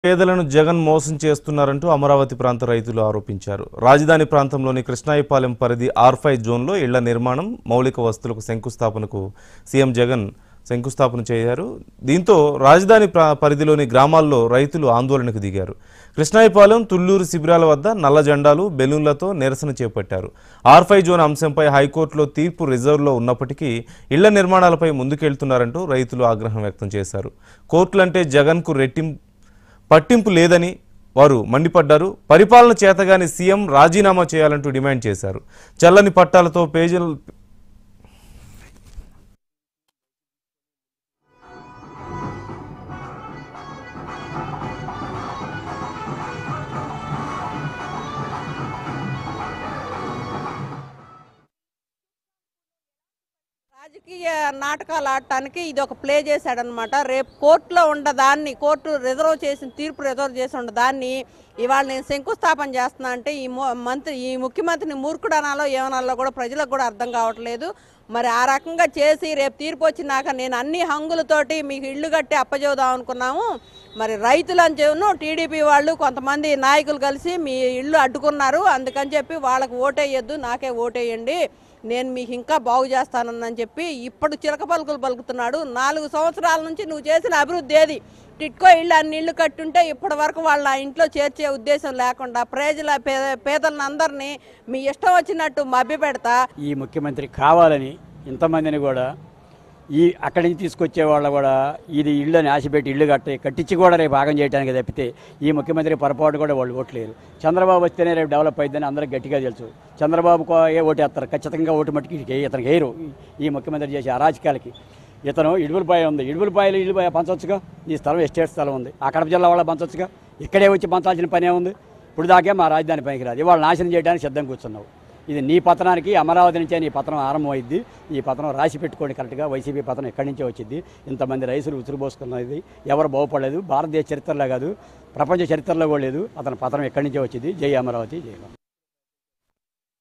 పేదలను జగన్ మోసం చేస్తున్నారంటూ అమరావతి ప్రాంత రైతులు ఆరోపించారు రాజధాని ప్రాంతంలోని కృష్ణాయపాలెం పరిధి ఆర్ ఫైవ్ జోన్లో ఇళ్ల నిర్మాణం మౌలిక వస్తువులకు శంకుస్థాపనకు సీఎం జగన్ శంకుస్థాపన చేశారు దీంతో రాజధాని ప్రా- పరిధిలోని గ్రామాల్లో రైతులు ఆందోళనకు దిగారు కృష్ణాయపాలెం తుళ్లూరు శిబిరాల వద్ద నల్ల జెండాలు బెలూన్లతో నిరసన చేపట్టారు ఆర్ ఫైవ్ జోన్ అంశంపై హైకోర్టులో తీర్పు రిజర్వ్లో ఉన్నప్పటికీ ఇళ్ల నిర్మాణాలపై ముందుకెళ్తున్నారంటూ రైతులు ఆగ్రహం వ్యక్తం చేశారు కోర్టులంటే జగన్కు రెట్టింపు పట్టింపు లేదని వారు మండిపడ్డారు పరిపాలన చేతగాని సీఎం రాజీనామా చేయాలంటూ డిమాండ్ చేశారు చల్లని పట్టాలతో పేజీల రాజకీయ నాటకాలు ఆడటానికి ఇది ఒక ప్లే చేశాడనమాట రేపు కోర్టులో ఉన్న దాన్ని కోర్టు రిజర్వ్ చేసిన తీర్పు రిజర్వ్ చేసి ఉన్న దాన్ని ఇవాళ నేను శంకుస్థాపన చేస్తున్నా అంటే ఈ ము- మంత్రి ఈ ముఖ్యమంత్రిని మూర్ఖుడు అనాలో ఏమనాలో కూడా ప్రజలకు కూడా అర్థం కావట్లేదు మరి ఆ రకంగా చేసి రేపు తీర్పు వచ్చినాక నేను అన్ని హంగులతోటి మీకు ఇల్లు కట్టి అప్పచేద్దాం అనుకున్నాము మరి రైతులు అని చెప్పను టీడీపీ వాళ్ళు కొంతమంది నాయకులు కలిసి మీ ఇల్లు అడ్డుకున్నారు అందుకని చెప్పి వాళ్ళకి ఓటేయొద్దు నాకే ఓటేయండి నేను మీకు ఇంకా బాగు చేస్తానని చెప్పి ఇప్పుడు చిలక పలుకులు పలుకుతున్నాడు నాలుగు సంవత్సరాల నుంచి నువ్వు చేసిన అభివృద్ధి ఏది టిట్కో ఇళ్ళు అన్ని ఇళ్ళు కట్టుంటే ఇప్పటి వరకు వాళ్ళ ఆ ఇంట్లో చేర్చే ఉద్దేశం లేకుండా ప్రజల పేద పేదలను అందరినీ మీ ఇష్టం వచ్చినట్టు మభ్య పెడతా ఈ ముఖ్యమంత్రి కావాలని ఇంతమందిని కూడా ఈ అక్కడి నుంచి తీసుకొచ్చే వాళ్ళు కూడా ఇది ఇళ్ళని ఆశపెట్టి ఇల్లు కట్టి కట్టించి కూడా రేపు భాగం చేయడానికి తప్పితే ఈ ముఖ్యమంత్రి పొరపాటు కూడా వాళ్ళు ఓట్లేరు చంద్రబాబు వస్తేనే రేపు డెవలప్ అయిద్దని అందరికి గట్టిగా తెలుసు చంద్రబాబు కో- ఏ ఓటేస్తారు ఖచ్చితంగా ఓటు మట్టుకి ఇతనికి ఇతనికి వేయరు ఈ ముఖ్యమంత్రి చేసే అరాచకాలకి ఇతను ఇడుగులపాయ ఉంది ఇడుగులపాయలు ఇల్లు పంచవచ్చుగా ఈ స్థలం ఎస్టేట్ స్థలం ఉంది ఆ కడప జిల్లా వాళ్ళ పంచవచ్చుగా ఇక్కడే వచ్చి పంచాల్సిన పని ఏముంది ఇప్పుడు దాకే మా రాజధాని పనికి రాదు ఇవాళ నాశనం చేయడానికి సిద్ధం కూర్చున్నావు ఇది నీ పతనానికి అమరావతి నుంచే నీ పతనం ఆరంభమైద్ది ఈ పతనం రాసి పెట్టుకోండి కరెక్ట్గా వైసీపీ పతనం ఎక్కడి నుంచే వచ్చింది ఇంతమంది రైతులు ఉసురుపోసుకున్నది ఎవరు బాగుపడలేదు భారతదేశ చరిత్రలో కాదు ప్రపంచ చరిత్రలో కూడా లేదు అతని పతనం ఎక్కడి నుంచే వచ్చింది జై అమరావతి జై అమరావతి.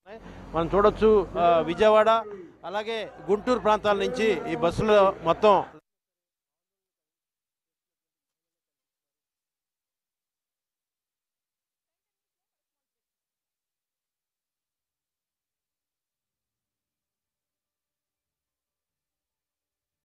మనం చూడొచ్చు ఆ, విజయవాడ అలాగే గుంటూరు ప్రాంతాల నుంచి ఈ బస్సులో మొత్తం